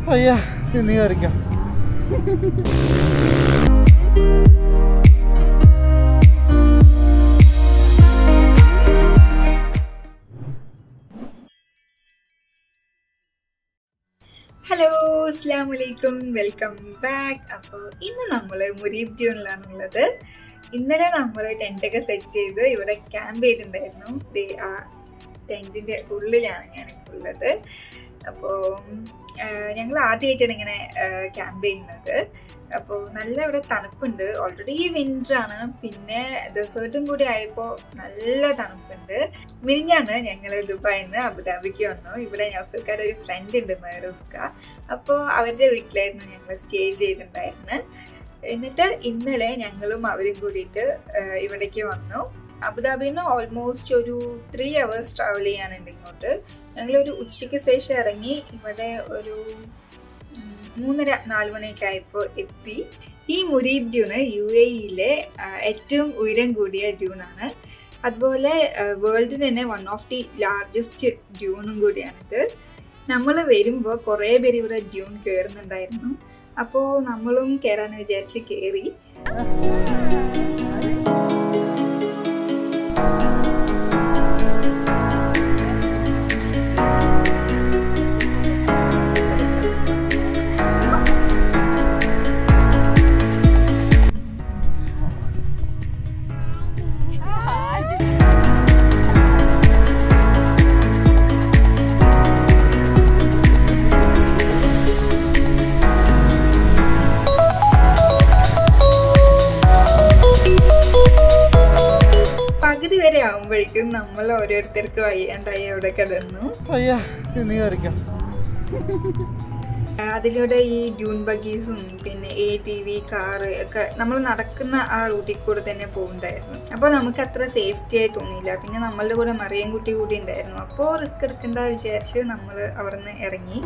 അയ്യാ നീ കയറിക്കോ ഹലോ അസ്സാം വലൈക്കും വെൽക്കം ബാക്ക് അപ്പോൾ ഇന്ന് നമ്മൾ മുരീബ് ഡ്യൂണിലാണുള്ളത് ഇന്നലെ നമ്മൾ ടെൻ്റൊക്കെ സെറ്റ് ചെയ്ത് ഇവിടെ ക്യാമ്പ് ചെയ്തിട്ടുണ്ടായിരുന്നു ദേ ആ ടെൻറ്റിൻ്റെ ഉള്ളിലാണ് ഞാനിപ്പോൾ ഉള്ളത് അപ്പോൾ ഞങ്ങൾ ആദ്യമായിട്ടാണ് ഇങ്ങനെ ക്യാമ്പ് ചെയ്യുന്നത് അപ്പോൾ നല്ല ഇവിടെ തണുപ്പുണ്ട് ഓൾറെഡി വിൻ്ററാണ് പിന്നെ ഡെസേർട്ടും കൂടി ആയപ്പോൾ നല്ല തണുപ്പുണ്ട് മിനിഞ്ഞാണ് ഞങ്ങൾ ദുബായിൽ നിന്ന് അബുദാബിക്ക് വന്നു ഇവിടെ നൗഫൽക്കാരുടെ ഒരു ഫ്രണ്ട് ഉണ്ട് മെഹറൂഫ്ക അപ്പോൾ അവരുടെ വീട്ടിലായിരുന്നു ഞങ്ങൾ സ്റ്റേ ചെയ്തിട്ടുണ്ടായിരുന്നത് എന്നിട്ട് ഇന്നലെ ഞങ്ങളും അവരും കൂടിയിട്ട് ഇവിടേക്ക് വന്നു അബുദാബിയിൽ നിന്ന് ഓൾമോസ്റ്റ് ഒരു ത്രീ അവേഴ്സ് ട്രാവൽ ചെയ്യാനുണ്ട് ഇങ്ങോട്ട് ഞങ്ങളൊരു ഉച്ചയ്ക്ക് ശേഷം ഇറങ്ങി ഇവിടെ ഒരു മൂന്നര നാല് മണിയൊക്കെ ആയപ്പോൾ എത്തി ഈ മുരീബ് ഡ്യൂണ് യു എ ഇയിലെ ഏറ്റവും ഉയരം കൂടിയ ഡ്യൂണാണ് അതുപോലെ വേൾഡിൽ തന്നെ വൺ ഓഫ് ദി ലാർജസ്റ്റ് ഡ്യൂണും കൂടിയാണിത് നമ്മൾ വരുമ്പോൾ കുറേ പേര് ഇവിടെ ഡ്യൂൺ കയറുന്നുണ്ടായിരുന്നു അപ്പോൾ നമ്മളും കയറാന്ന് വിചാരിച്ച് കയറി പകുതി വരെ ആകുമ്പോഴേക്കും നമ്മൾ ഓരോരുത്തർക്ക് വയ്യാണ്ടായി അവിടെ കിടന്നു അയ്യാ നീ കയറിക്കോ അതിലൂടെ ഈ ഡ്യൂൺ ബഗീസും പിന്നെ എ ടി വി കാറ് ഒക്കെ നമ്മൾ നടക്കുന്ന ആ റൂട്ടിൽ കൂടെ തന്നെ പോകുന്നുണ്ടായിരുന്നു അപ്പോൾ നമുക്ക് അത്ര സേഫ്റ്റി ആയി തോന്നിയില്ല പിന്നെ നമ്മളുടെ കൂടെ മറിയം കുട്ടി കൂടി ഉണ്ടായിരുന്നു അപ്പോൾ റിസ്ക് എടുക്കണ്ട വിചാരിച്ച് നമ്മൾ അവിടെ നിന്ന് ഇറങ്ങി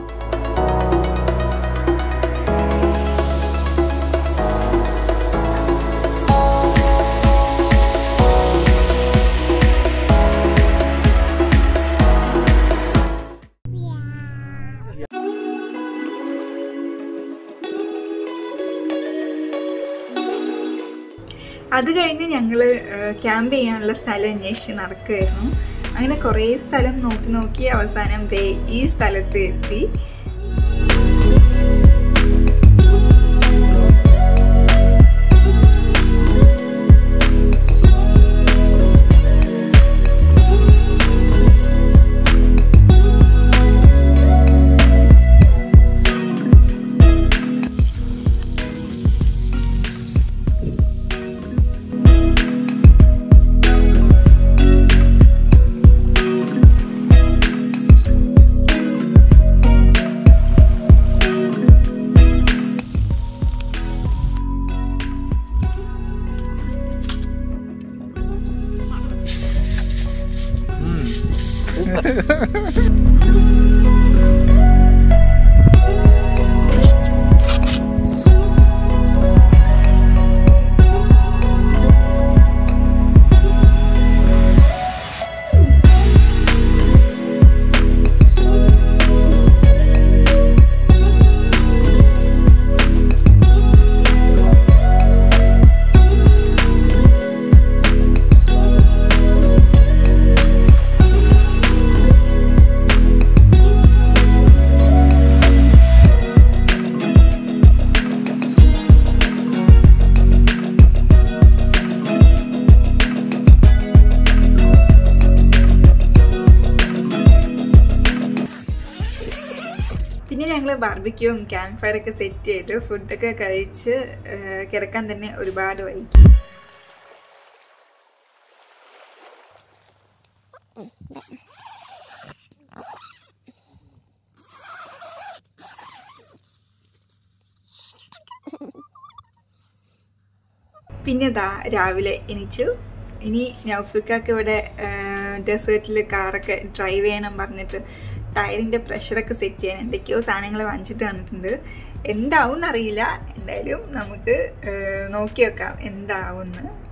അത് കഴിഞ്ഞ് ഞങ്ങൾ ക്യാമ്പ് ചെയ്യാനുള്ള സ്ഥലം അന്വേഷിച്ച് നടക്കുകയായിരുന്നു അങ്ങനെ കുറേ സ്ഥലം നോക്കി നോക്കി അവസാനം ദേ ഈ സ്ഥലത്ത് എത്തി പിന്നെ ഞങ്ങൾ ബാർബിക്യൂവും ക്യാമ്പ് ഫയർ ഒക്കെ സെറ്റ് ചെയ്ത് ഫുഡൊക്കെ കഴിച്ച് കിടക്കാൻ തന്നെ ഒരുപാട് വൈകി പിന്നെ ദാ രാവിലെ എണീച്ചു ഇനി നൗഫിക്കൊക്കെ ഇവിടെ ഡെസേർട്ടിൽ കാറൊക്കെ ഡ്രൈവ് ചെയ്യണം പറഞ്ഞിട്ട് ടയറിൻ്റെ പ്രഷറൊക്കെ സെറ്റ് ചെയ്യാൻ എന്തൊക്കെയോ സാധനങ്ങൾ വാങ്ങിച്ചിട്ട് വന്നിട്ടുണ്ട് എന്താവും എന്നറിയില്ല എന്തായാലും നമുക്ക് നോക്കി വെക്കാം എന്താവും എന്ന്